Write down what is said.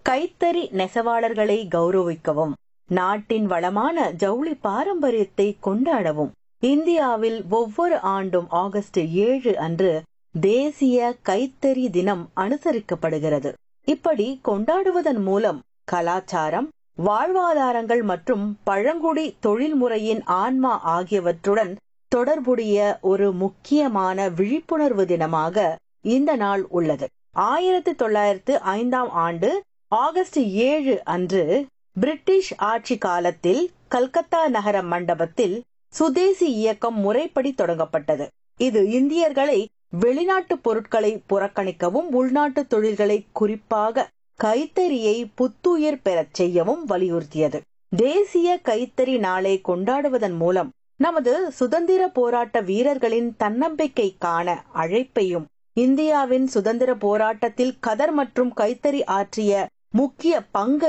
கைத்தறி நெசவாளர்களை கௌரவிக்கவும் நாட்டின் வளமான ஜவுளி பாரம்பரியத்தை கொண்டாடவும் இந்தியாவில் ஒவ்வொரு ஆண்டும் ஆகஸ்ட் ஏழு அன்று தேசிய கைத்தறி தினம் அனுசரிக்கப்படுகிறது இப்படி கொண்டாடுவதன் மூலம் கலாச்சாரம் வாழ்வாதாரங்கள் மற்றும் பழங்குடி தொழில்முறையின் ஆன்மா ஆகியவற்றுடன் தொடர்புடைய ஒரு முக்கியமான விழிப்புணர்வு தினமாக இந்த நாள் உள்ளது ஆயிரத்தி தொள்ளாயிரத்து ஐந்தாம் ஆண்டு ஆகஸ்ட் ஏழு அன்று பிரிட்டிஷ் ஆட்சி காலத்தில் கல்கத்தா நகர மண்டபத்தில் சுதேசி இயக்கம் முறைப்படி தொடங்கப்பட்டது இது இந்தியர்களை வெளிநாட்டு பொருட்களை புறக்கணிக்கவும் உள்நாட்டு தொழில்களை குறிப்பாக கைத்தறியை புத்துயிர் பெறச் செய்யவும் வலியுறுத்தியது தேசிய கைத்தறி நாளை கொண்டாடுவதன் மூலம் நமது சுதந்திர போராட்ட வீரர்களின் தன்னம்பிக்கைக்கான அழைப்பையும் இந்தியாவின் சுதந்திர போராட்டத்தில் கதர் மற்றும் கைத்தறி ஆற்றிய முக்கிய பங்கை